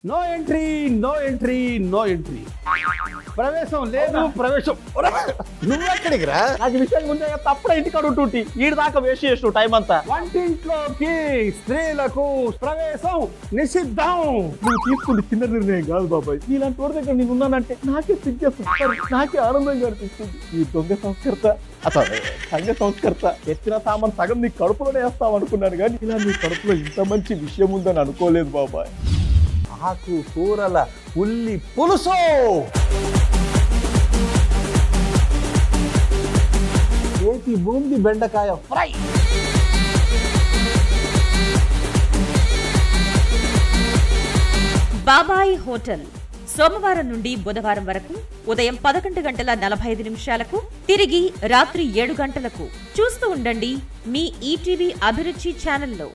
no entry no entry no entry ప్రవేశం లేదు ప్రవేశం నువ్వెక్కడికి రా నాకు ఈ విషయం ముందే చెప్తే అప్పుడే ఇంటికాడ ఉంటుంటి ఈడి దాకా వేస్ట్ చేసిన టైం అంతా వంటింట్లోకి స్త్రీలకు ప్రవేశం నిషిద్ధం నువ్వు తీసుకుంటే చిన్న నిర్ణయం కాదు బాబాయ్ నీలాంటి వాడి దగ్గర నేను ఉన్నానంటే నాకే సిగ్గేస్తుంది నాకే ఆనందంగా అనిపిస్తుంది ఈ దొంగ సంస్కర్త అసలు సంఘ సంస్కర్త ఎత్తిన సామాన్ సగం నీ కడుపులోనే వేస్తాం అనుకున్నాను కానీ ఇలా నీ కడుపులో ఇంత మంచి విషయం ఉందని అనుకోలేదు బాబాయ్ ఆకు కూరల ఉల్లి పులుసు ఏటి బూంది బెండకాయ ఫ్రై బాబాయ్ హోటల్ సోమవారం నుండి బుధవారం వరకు ఉదయం పదకొండు గంటల నలభై ఐదు నిమిషాలకు తిరిగి రాత్రి ఏడు గంటలకు చూస్తూ ఉండండి మీ ఈటీవీ అభిరుచి ఛానల్లో